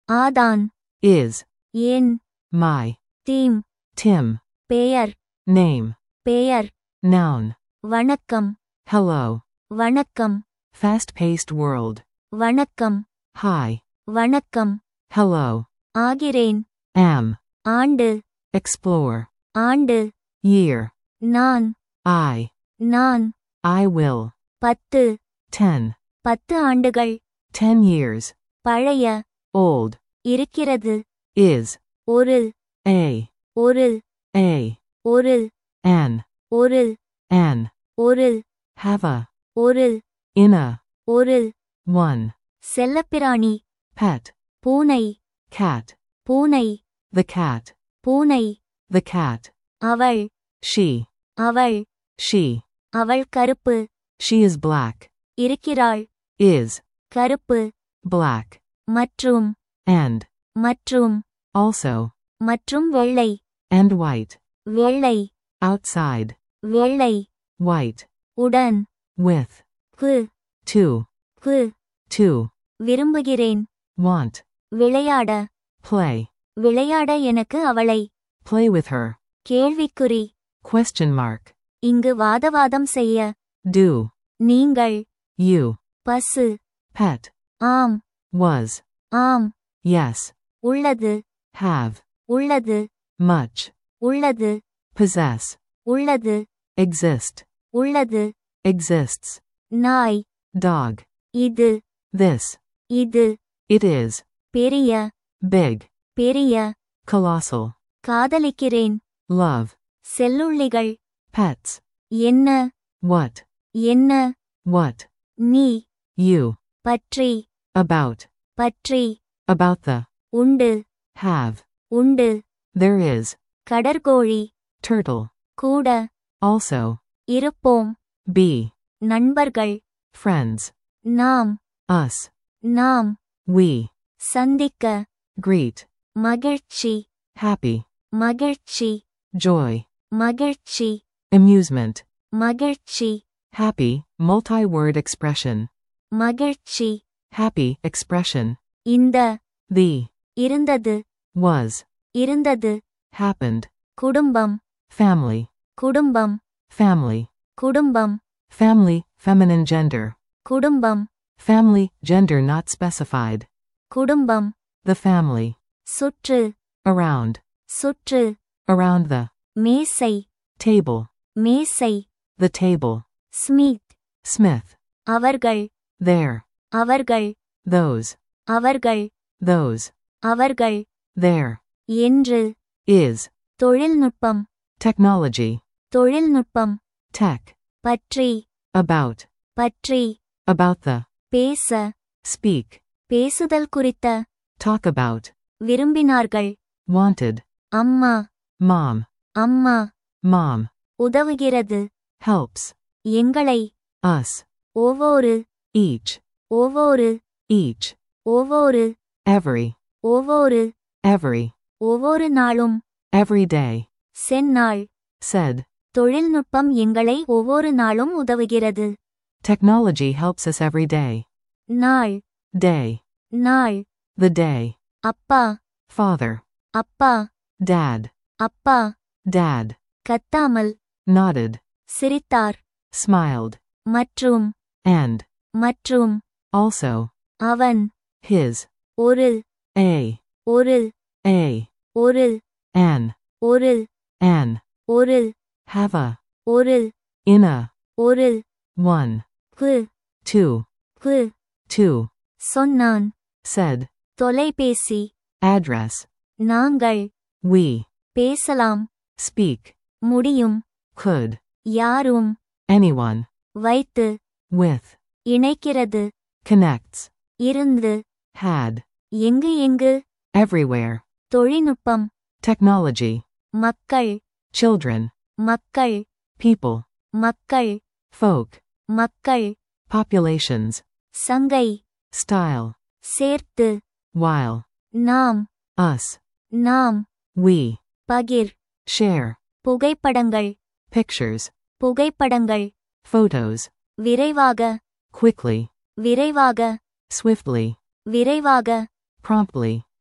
ஆதான் is, என் my, Tim Tim, பெயர் name, பெயர் noun, வணக்கம் hello, வணக்கம் fast-paced world, வணக்கம் hi, வணக்கம் hello, ஆகிறேன் am, ஆண்டு explore, ஆண்டு year, நான் I, நான் I will, பத்து ten, பத்து ஆண்டுகள் ten years, பழைய old, இருக்கிறது is, ஒரு a, ஒரு a, ஒரு an, ஒரு an, ஒரு have a, ஒரு in a, ஒரு one, செல்லப்பிராணி pet, பூனை cat, பூனை the cat, பூனை the cat, அவள் she, அவள் she, அவள் கருப்பு she is black, இருக்கிறாள் is, கருப்பு black, மற்றும் and, மற்றும் also, மற்றும் வெள்ளை and white, வெள்ளை outside, வெள்ளை white, உடன் with, கு to, கு to, விரும்புகிறேன் want, விளையாட play, விளையாட எனக்கு அவளை play with her, கேள்விக்குறி question mark, இங்கு வாதவாதம் செய்ய do, நீங்கள் you, பசு pet, ஆம் was, ஆம் yes, உள்ளது have, உள்ளது much, உள்ளது possess, உள்ளது exist, உள்ளது exists, நாய் dog, இது this, இது it is, பெரிய big, பெரிய colossal, காதலிக்கிறேன் love, செல்லுள்ளிகள் pets, என்ன what, என்ன what, நீ you, பற்றி about, பற்றி about the, உண்டு have, உண்டு there is, கடற்கோழி turtle, கூட also, இருப்போம் be, நண்பர்கள் friends, நாம் us, நாம் we, சந்திக்க greet, மகிழ்ச்சி happy, மகிழ்ச்சி joy, மகிழ்ச்சி amusement, மகிழ்ச்சி happy, multi-word expression, மகிழ்ச்சி happy expression, இந்த the, இருந்தது was, இருந்தது happened, குடும்பம் family, குடும்பம் family, குடும்பம் family, feminine gender, குடும்பம் family, gender not specified, குடும்பம் the family, சுற்று around, சுற்று around the, மேசை table, மேசை the table, ஸ்மித் Smith, அவர்கள் there, அவர்கள் those, அவர்கள் those, அவர்கள் there, என்று is, தொழில்நுட்பம் technology, தொழில்நுட்பம் tech, பற்றி about, பற்றி about the, பேச speak, பேசுதல் குறித்த talk about, விரும்பினார்கள் wanted, அம்மா mom, அம்மா mom, உதவுகிறது helps, எங்களை us, ஒவ்வொரு each, ஒவ்வொரு each, ஒவ்வொரு every, ஒவ்வொரு every, ஒவ்வொரு நாளும் every day, செந்நாள் said, தொழில்நுட்பம் எங்களை ஒவ்வொரு நாளும் உதவுகிறது technology helps us every day, நாள் day, நாள் the day, அப்பா father, அப்பா dad, அப்பா dad, கத்தாமல் nodded, சிரித்தார் smiled, மற்றும் and, மற்றும் also, அவன் his, ஒரு a, ஒரு a, ஒரு an, ஒரு an, ஒரு have a, ஒரு in a, ஒரு one, கு two, கு two, சொன்னான் said, தொலைபேசி address, நாங்கள் we, பேசலாம் speak, முடியும் could, யாரும் anyone, வைத்து with, இணைக்கிறது connects, இருந்து had, எங்கு எங்கு everywhere, தொழில்நுட்பம் technology, மக்கள் children, மக்கள் people, மக்கள் folk, மக்கள் populations, சங்கை style, சேர்த்து while, நாம் us, நாம் we, பகிர் share, புகைப்படங்கள் pictures, புகைப்படங்கள் photos, விரைவாக quickly, விரைவாக swiftly, விரைவாக promptly,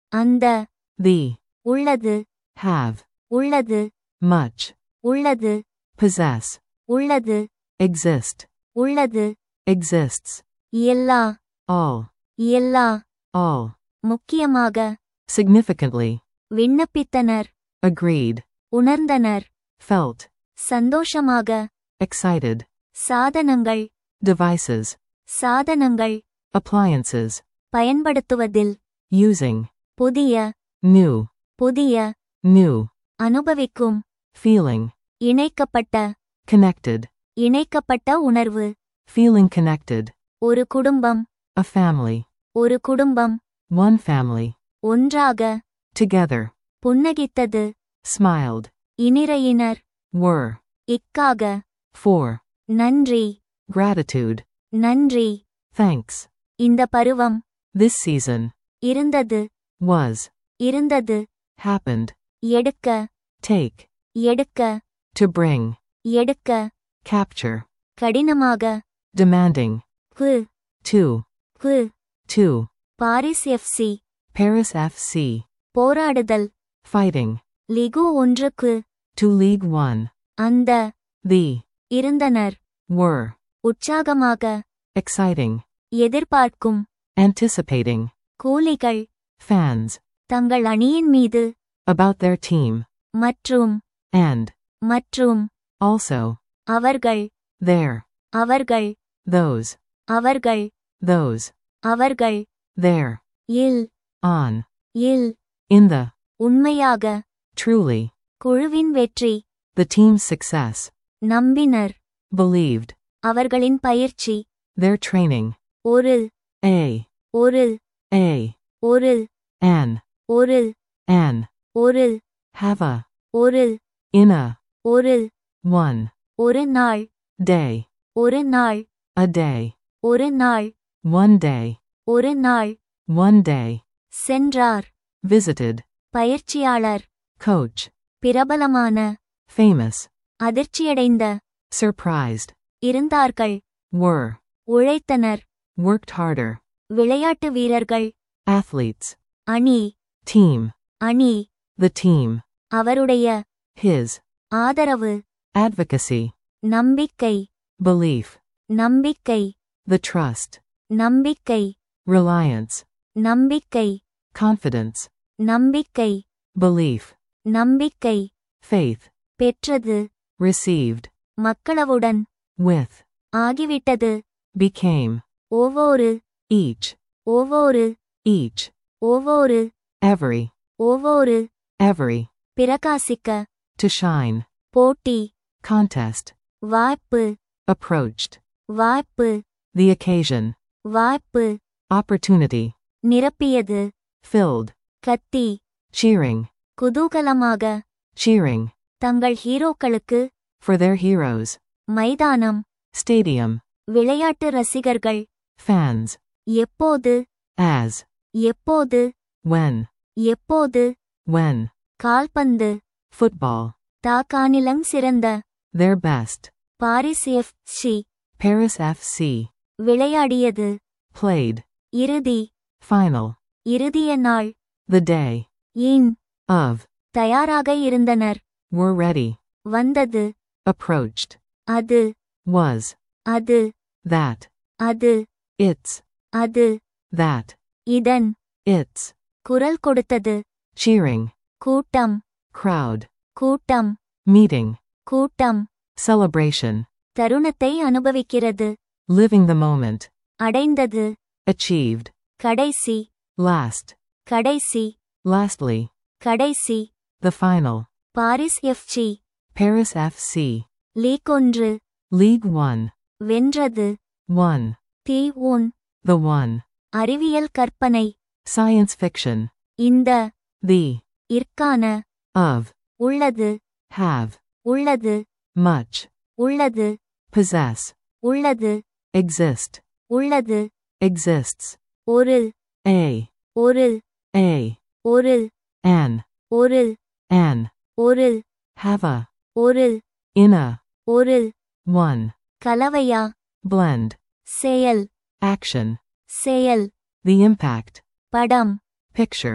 அந்த the, உள்ளது have, உள்ளது much, உள்ளது possess, உள்ளது exist, உள்ளது exists, எல்லா all, எல்லா all, முக்கியமாக significantly, விண்ணப்பித்தனர் agreed, உணர்ந்தனர் felt, சந்தோஷமாக excited, சாதனங்கள் devices, சாதனங்கள் appliances, பயன்படுத்துவதில் using, புதிய new, புதிய new, அனுபவிக்கும் feeling, இணைக்கப்பட்ட connected, இணைக்கப்பட்ட உணர்வு feeling connected, ஒரு குடும்பம் a family, ஒரு குடும்பம் one family, ஒன்றாக together, புன்னகித்தது smiled, இனிரையினர் were, இக்காக for, நன்றி gratitude, நன்றி thanks, இந்த பருவம் this season, இருந்தது was, இருந்தது happened, எடுக்க take, எடுக்க to bring, எடுக்க capture, கடினமாக demanding, கு to, கு to, Paris FC Paris FC, போராடுதல் fighting, லிகு ஒன்றுக்கு to League One, அந்த the, இருந்தனர் were, உற்சாகமாக exciting, எதிர்பார்க்கும் anticipating, கூலிகள் fans, தங்கள் அணியின் மீது about their team, மற்றும் and, மற்றும் also, அவர்கள் there, அவர்கள் those, அவர்கள் those, அவர்கள் there, will on, will in the, உண்மையாக truly, குழுவின் வெற்றி the team's success, நம்பினர் believed, அவர்களின் பயிற்சி their training, ஒரு a, ஒரு a, ஒரு an, ஒரு an, ஒரு have a, ஒரு in a, ஒரு one, ஒரு நாள் day, ஒரு நாள் a day, ஒரு நாள் one day, ஒரு நாள் one day, சென்றார் visited, பயிற்சியாளர் coach, பிரபலமான famous, அதிர்ச்சியடைந்த surprised, இருந்தார்கள் were, உழைத்தனர் worked harder, விளையாட்டு வீரர்கள் athletes, அணி team, அணி the team, அவருடைய his, ஆதரவு advocacy, நம்பிக்கை belief, நம்பிக்கை the trust, நம்பிக்கை reliance, நம்பிக்கை confidence, நம்பிக்கை belief, நம்பிக்கை faith, பெற்றது received, மக்களவுடன் with, ஆகிவிட்டது became, ஒவ்வொரு each, ஒவ்வொரு each, ஒவ்வொரு every, ஒவ்வொரு every, பிரகாசிக்க to shine, போட்டி contest, வாய்ப்பு approached, வாய்ப்பு the occasion, வாய்ப்பு opportunity, நிரப்பியது filled, கத்தி cheering, குதூகலமாக cheering, தங்கள் ஹீரோக்களுக்கு for their heroes, மைதானம் stadium, விளையாட்டு ரசிகர்கள் fans, எப்போது as, எப்போது when, எப்போது when, கால்பந்து football, தாக்கானிலம் சிறந்த their best, Paris F C Paris FC, விளையாடியது played, இறுதி final, இறுதிய நாள் the day, இன் of, தயாராக இருந்தனர் were ready, வந்தது approached, அது was, அது that, அது its, அது that, இதன் its, குரல் கொடுத்தது cheering, கூட்டம் crowd, கூட்டம் meeting, கூட்டம் celebration, தருணத்தை அனுபவிக்கிறது living the moment, அடைந்தது achieved, கடைசி last, கடைசி lastly, கடைசி the final, Paris FC Paris FC, league ஒன்று League One, வென்றது one, the one the one, அறிவியல் கற்பனை science fiction, இந்த the, இற்கான of, உள்ளது have, உள்ளது much, உள்ளது possess, உள்ளது exist, உள்ளது exists, ஒரு a, ஒரு a, ஒரு an, ஒரு an, ஒரு have a, ஒரு in a, ஒரு one, கலவையா blend, செயல் action, செயல் the impact, படம் picture,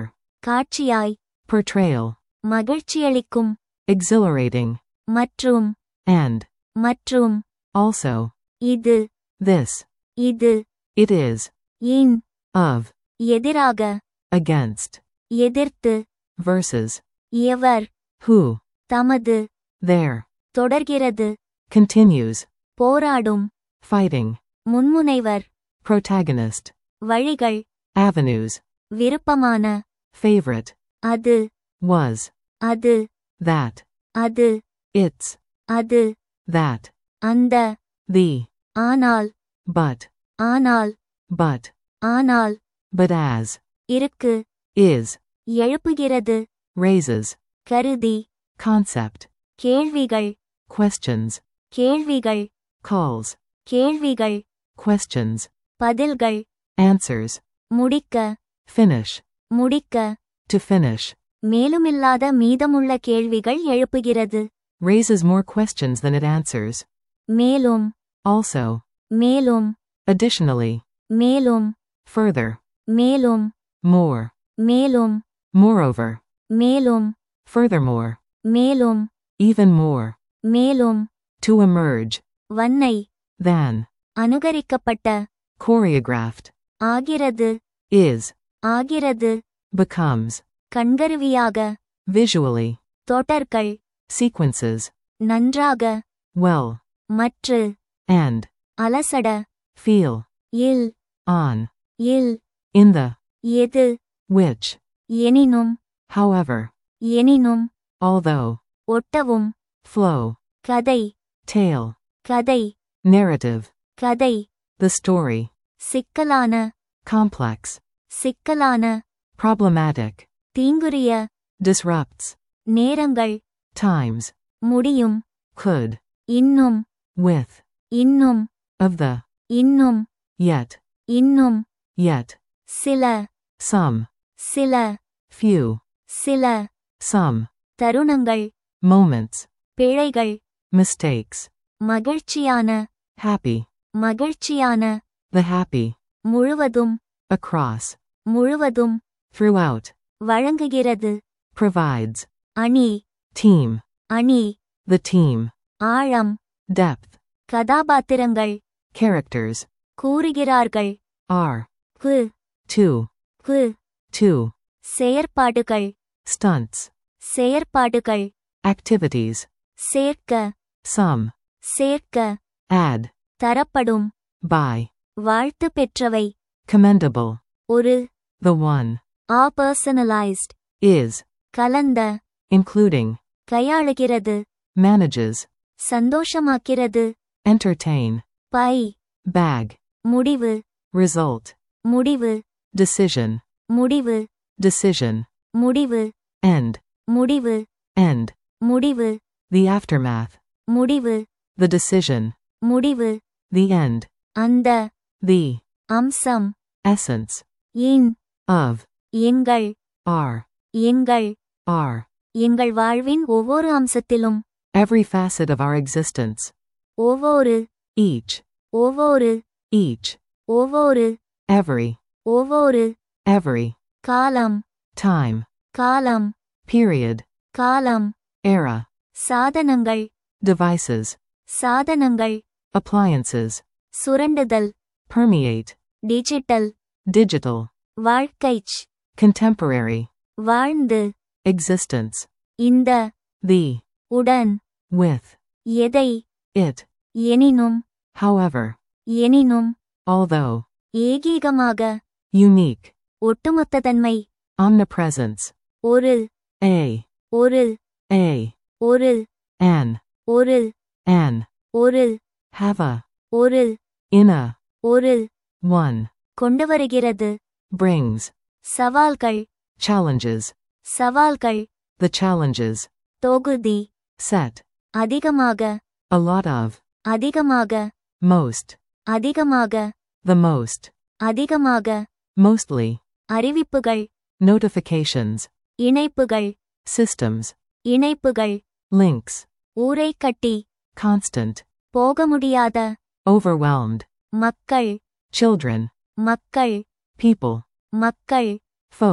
காட்சியாய் portrayal, மகிழ்ச்சியளிக்கும் exhilarating, மற்றும் and, மற்றும் also, இது this, இது it is, இன் of, எதிராக against, எதிர்த்து versus, எவர் who, தமது there, தொடர்கிறது continues, போராடும் fighting, முன்முனைவர் protagonist, வழிகள் avenues, விருப்பமான favorite, அது was, அது that, அது its, அது that, அந்த the, ஆனால் but, ஆனால் but, ஆனால் but as, இருக்கு is, எழுப்புகிறது raises, கருதி concept, கேள்விகள் questions, கேள்விகள் calls, கேள்விகள் questions, பதில்கள் answers, முடிக்க finish, முடிக்க to finish, மேலுமில்லாத மீதமுள்ள கேள்விகள் எழுப்புகிறது raises more questions than it answers. மேலும் Also, மேலும் additionally, மேலும் further, மேலும் more, மேலும் moreover, மேலும் furthermore, மேலும் even more, மேலும் to emerge, வன்னை than, அனுகரிக்கப்பட்ட choreographed, ஆகிறது is, ஆகிறது becomes, கண்கருவியாக visually, தொடர்கள் sequences, நன்றாக well, மற்று and, அலசட feel, will on, will in the, எது which, எனினும் however, எனினும் although, ஒட்டவும் flow, கதை tale, கதை narrative, கதை the story, சிக்கலான complex, சிக்கலான problematic, தீங்குரிய disrupts, நேரங்கள் times, முடியும் could, இன்னும் with, இன்னும் of the, இன்னும் yet, இன்னும் yet, சில some, சில few, சில some, தருணங்கள் moments, பிழைகள் mistakes, மகிழ்ச்சியான happy, மகிழ்ச்சியான the happy, முழுவதும் across, முழுவதும் throughout, வழங்குகிறது provides, அணி team, அணி the team, ஆழம் depth, கதாபாத்திரங்கள் characters, கூறுகிறார்கள் are, கு to, கு to, செயற்பாடுகள் stunts, செயற்பாடுகள் activities, சேர்க்க some, சேர்க்க add, தரப்படும் by, வாழ்த்து பெற்றவை commendable, ஒரு the one, ஆ பர்சனலைஸ்ட் is, கலந்த including, கையாளுகிறது manages, சந்தோஷமாக்கிறது entertain, பை bag, முடிவு result, முடிவு decision, முடிவு decision, முடிவு end, முடிவு end, முடிவு the aftermath, முடிவு the decision, முடிவு the end, அந்த the, அம்சம் essence, இன் of, எங்கள் are, எங்கள் are, எங்கள் வாழ்வின் ஒவ்வொரு அம்சத்திலும் every facet of our existence, ஒவ்வொரு each, ஒவ்வொரு each, ஒவ்வொரு every, ஒவ்வொரு every, காலம் time, காலம் period, காலம் era, சாதனங்கள் devices, சாதனங்கள் appliances, சுரண்டுதல் permeate, டிஜிட்டல் digital, வாழ்க்கைச் contemporary, வாழ்ந்து existence, இந்த the, உடன் with, எதை it, எனினும் however, எனினும் although, ஏகீகமாக unique, ஒட்டுமொத்ததன்மை omnipresence, ஒரு a, ஒரு a, ஒரு an, ஒரு an, ஒரு have a, ஒரு in a, ஒரு one, கொண்டு வருகிறது brings, சவால்கள் challenges, சவால்கள் the challenges, தொகுதி set, அதிகமாக a lot of, அதிகமாக most, அதிகமாக the most, அதிகமாக mostly, அறிவிப்புகள் notifications, இணைப்புகள் systems, இணைப்புகள் links, ஊரை கட்டி constant, போக முடியாத overwhelmed, மக்கள் children, மக்கள் people, மக்கள் folk,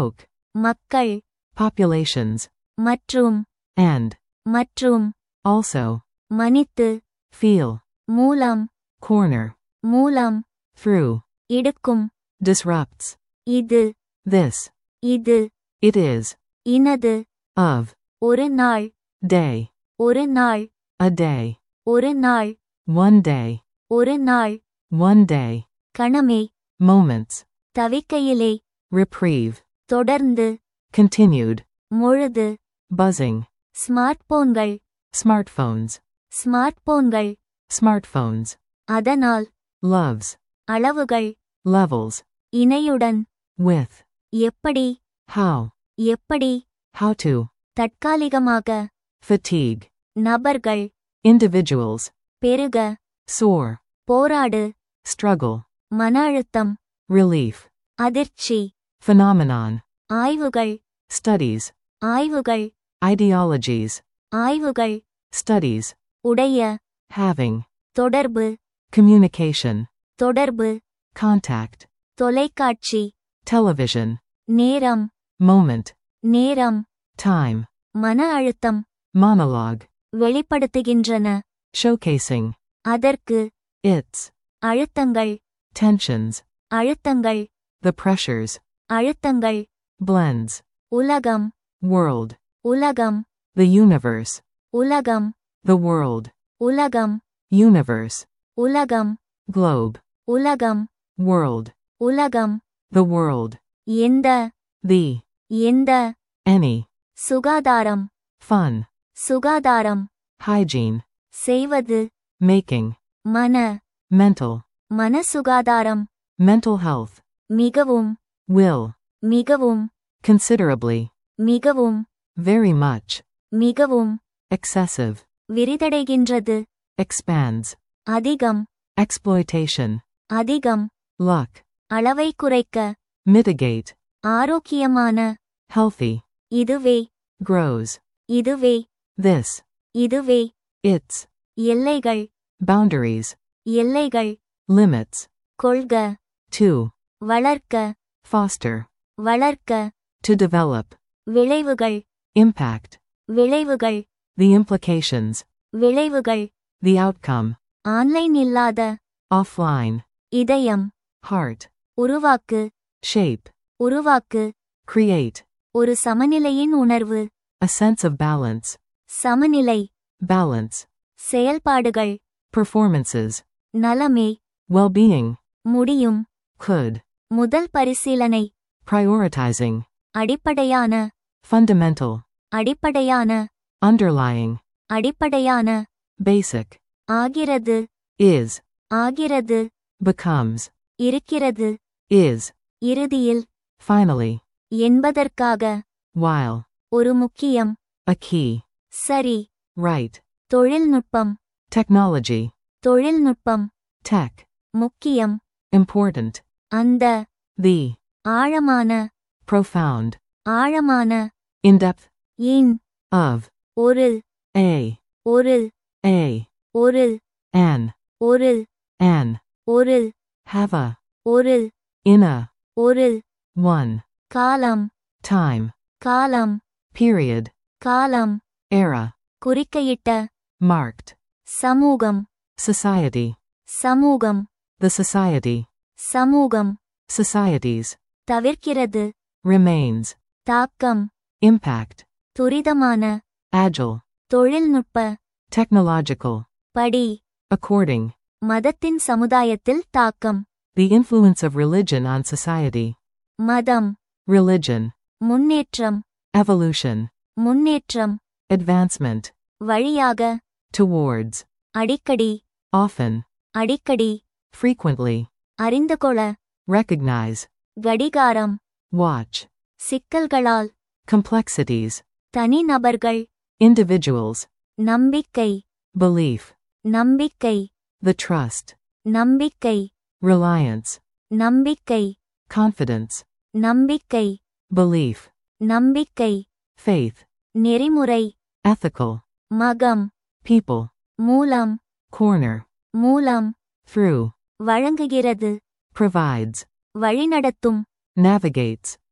மக்கள் populations, மற்றும் and, மற்றும் also, மனித்து feel, மூலம் corner, மூலம் through, இடுக்கும் disrupts, இது this, இது it is, இனது of, ஒரு நாள் day, ஒரு நாள் a day, ஒரு நாள் one day, ஒரு நாள் one day, கணமே moments, தவிக்கையிலே reprieve, தொடர்ந்து continued, முழுது buzzing, ஸ்மார்ட்போன்கள் smartphones, ஸ்மார்ட்போன்கள் smartphones, அதனால் loves, அளவுகள் levels, இணையுடன் with, எப்படி how, எப்படி how to, தற்காலிகமாக fatigue, நபர்கள் individuals, பெருக sore, போராடு struggle, மன அழுத்தம் relief, அதிர்ச்சி phenomenon, ஆய்வுகள் studies, ஆய்வுகள் ideologies, ஆய்வுகள் studies, உடைய having, தொடர்பு communication, தொடர்பு contact, தொலைக்காட்சி television, நேரம் moment, நேரம் time, மன அழுத்தம் monologue, வெளிப்படுத்துகின்றன showcasing, அதற்கு its, அழுத்தங்கள் tensions, அழுத்தங்கள் the pressures, அழுத்தங்கள் blends, உலகம் world, உலகம் the universe, உலகம் the world, உலகம் universe, உலகம் globe, உலகம் world, உலகம் the world, எந்த the, எந்த any, சுகாதாரம் fun, சுகாதாரம் hygiene, செய்வது making, மன mental, மன சுகாதாரம் mental health, மிகவும் will, மிகவும் considerably, மிகவும் very much, மிகவும் excessive, விரிதடைகின்றது expands, அதிகம் exploitation, அதிகம் luck, அளவை குறைக்க mitigate, ஆரோக்கியமான healthy, இதுவே grows, இதுவே this, இதுவே its, எல்லைகள் boundaries, எல்லைகள் limits, கொள்க to, வளர்க்க foster, வளர்க்க to develop, விளைவுகள் impact, விளைவுகள் the implications, விளைவுகள் the outcome, ஆன்லைன் இல்லாத offline, இதயம் heart, உருவாக்கு shape, உருவாக்கு create, ஒரு சமநிலையின் உணர்வு a sense of balance, சமநிலை balance, செயல்பாடுகள் performances, நலமே well-being, முடியும் could, முதல் பரிசீலனை prioritizing, அடிப்படையான fundamental, அடிப்படையான underlying, அடிப்படையான basic, ஆகிறது is, ஆகிறது becomes, இருக்கிறது is, இறுதியில் finally, என்பதற்காக while, ஒரு முக்கியம் a key, சரி right, தொழில்நுட்பம் technology, தொழில்நுட்பம் tech, முக்கியம் important, அந்த the, ஆழமான profound, ஆழமான in-depth, இன் of, ஒரு a, ஒரு a, ஒரு an, ஒரு an, ஒரு have a, ஒரு in a, ஒரு one, காலம் time, காலம் period, காலம் era, குறிக்கையிட்ட marked, சமூகம் society, சமூகம் the society, சமூகம் societies, தவிர்க்கிறது remains, தாக்கம் impact, துரிதமான agile, தொழில்நுட்ப technological, படி according, மதத்தின் சமுதாயத்தில் தாக்கம் the influence of religion on society, மதம் religion, முன்னேற்றம் evolution, முன்னேற்றம் advancement, வழியாக towards, அடிக்கடி often, அடிக்கடி frequently, அறிந்துகொள்ள recognize, கடிகாரம் watch, சிக்கல்களால் complexities, தனிநபர்கள் individuals, நம்பிக்கை belief, நம்பிக்கை the trust, நம்பிக்கை reliance, நம்பிக்கை confidence, நம்பிக்கை belief, நம்பிக்கை faith, நெறிமுறை ethical, மகம் people, மூலம் corner, மூலம் through, வழங்குகிறது provides, வழிநடத்தும் navigates,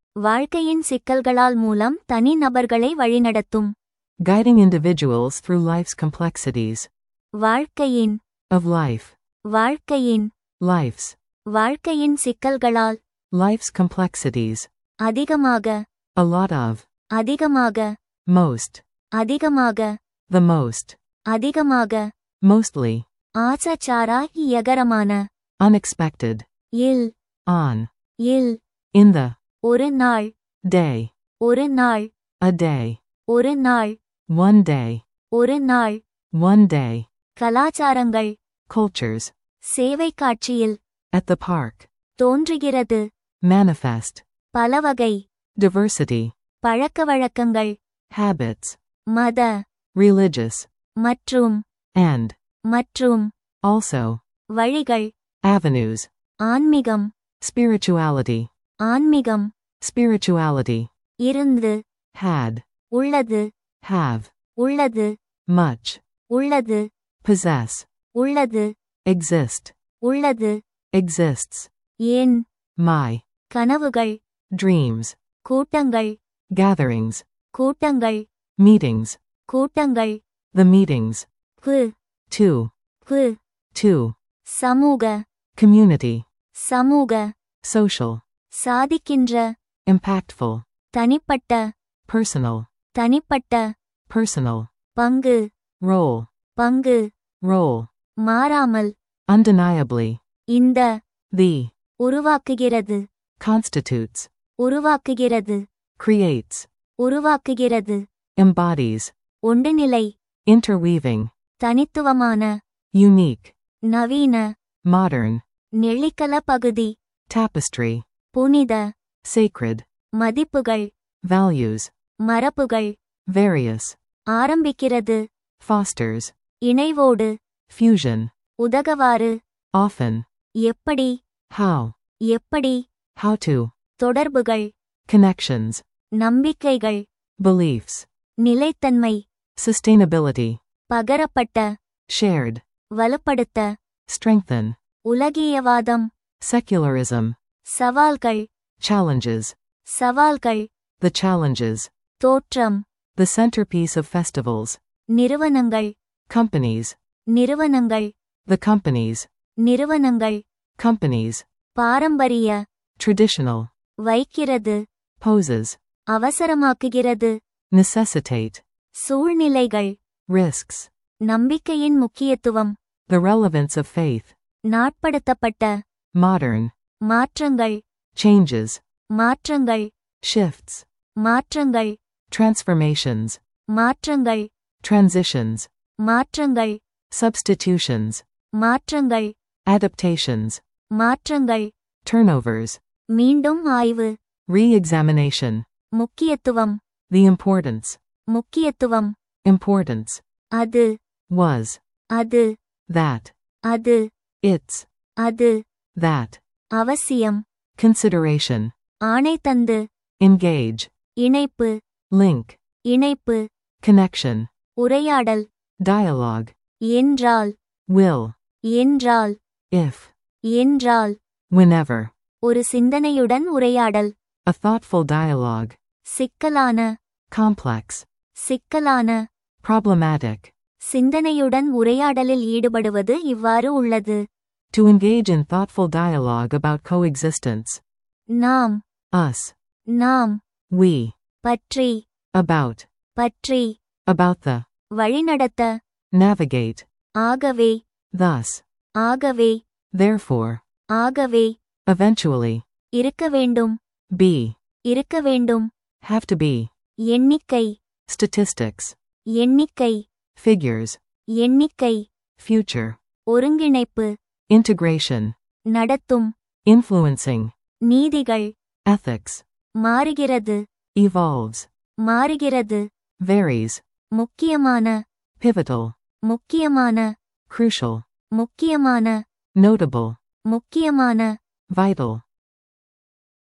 வாழ்க்கையின் சிக்கல்களால் மூலம் தனி நபர்களை வழிநடத்தும் Guiding individuals through life's complexities. வாழ்க்கையின் Of life. வாழ்க்கையின் Life's. வாழ்க்கையின் சிக்கல்களால் Life's complexities. அதிகமாக A lot of. அதிகமாக Most. அதிகமாக The most. அதிகமாக Mostly. ஆசச்சாரா இயகரமான Unexpected. Will On. Will In the. ஒரு நாள் Day. ஒரு நாள் A day. ஒரு நாள் One day. ஒரு நாள் One day. கலாச்சாரங்கள் Cultures. சேவை காட்சியில் At the park. தோன்றுகிறது Manifest. பலவகை Diversity. பழக்கவழக்கங்கள் Habits. மத Religious. மற்றும் And. மற்றும் Also. வழிகள் Avenues. ஆன்மீகம் Spirituality. ஆன்மீகம் Spirituality. இருந்து Had. உள்ளது Have. உள்ளது Much. உள்ளது Possess. உள்ளது Exist. உள்ளது Exists. ஏன் My. கனவுகள் Dreams. கூட்டங்கள் Gatherings. கூட்டங்கள் Meetings. கூட்டங்கள் The meetings. கு Two. கு Two. சமூக Community. சமூக Social. சாதிக்கின்ற Impactful. தனிப்பட்ட Personal. தனிப்பட்ட Personal. பங்கு Role. பங்கு Role. மாறாமல் Undeniably. இந்த The. உருவாக்குகிறது Constitutes. உருவாக்குகிறது Creates. உருவாக்குகிறது Embodies. ஒன்றுநிலை Interweaving. தனித்துவமான Unique. நவீன Modern. நெளிக்கல பகுதி Tapestry. புனித Sacred. மதிப்புகள் Values. மரபுகள் Various. ஆரம்பிக்கிறது Fosters. இணைவோடு Fusion. உதகவாறு Often. எப்படி How. எப்படி How to. தொடர்புகள் Connections. நம்பிக்கைகள் Beliefs. நிலைத்தன்மை Sustainability. பகரப்பட்ட Shared. வலுப்படுத்த Strengthen. உலகியவாதம் Secularism. சவால்கள் Challenges. சவால்கள் The challenges. தோற்றம் The centerpiece of festivals. நிறுவனங்கள் Companies. நிறுவனங்கள் The companies. நிறுவனங்கள் Companies. பாரம்பரிய Traditional. வைக்கிறது Poses. அவசரமாக்குகிறது Necessitate. சூழ்நிலைகள் Risks. நம்பிக்கையின் முக்கியத்துவம் The relevance of faith. நாட்படுத்தப்பட்ட Modern. மாற்றங்கள் Changes. மாற்றங்கள் Shifts. மாற்றங்கள் Transformations. மாற்றங்கள் Transitions. மாற்றங்கள் Substitutions. மாற்றங்கள் Adaptations. மாற்றங்கள் Turnovers. மீண்டும் ஆய்வு Re-examination. முக்கியத்துவம் The importance. முக்கியத்துவம் Importance. அது Was. அது That. அது It's. அது That. அவசியம் Consideration. ஆணை தந்து Engage. இணைப்பு Link. இணைப்பு Connection. உரையாடல் Dialogue. என்றால் Will. என்றால் If. என்றால் Whenever. ஒரு சிந்தனையுடன் உரையாடல் A thoughtful dialogue. சிக்கலான Complex. சிக்கலான Problematic. சிந்தனையுடன் உரையாடலில் ஈடுபடுவது இவ்வாறு உள்ளது To engage in thoughtful dialogue about coexistence. நாம் Us. நாம் We. பற்றி About. பற்றி About the. வழிநடத்த Navigate. ஆகவே Thus. ஆகவே Therefore. ஆகவே Eventually. இருக்க வேண்டும் Be. இருக்க வேண்டும் Have to be. எண்ணிக்கை Statistics. எண்ணிக்கை Figures. எண்ணிக்கை Future. ஒருங்கிணைப்பு Integration. நடத்தும் Influencing. நீதிகள் Ethics. மாறுகிறது Evolves. மாறுகிறது Varies. முக்கியமான Pivotal. முக்கியமான Crucial. முக்கியமான Notable. முக்கியமான Vital.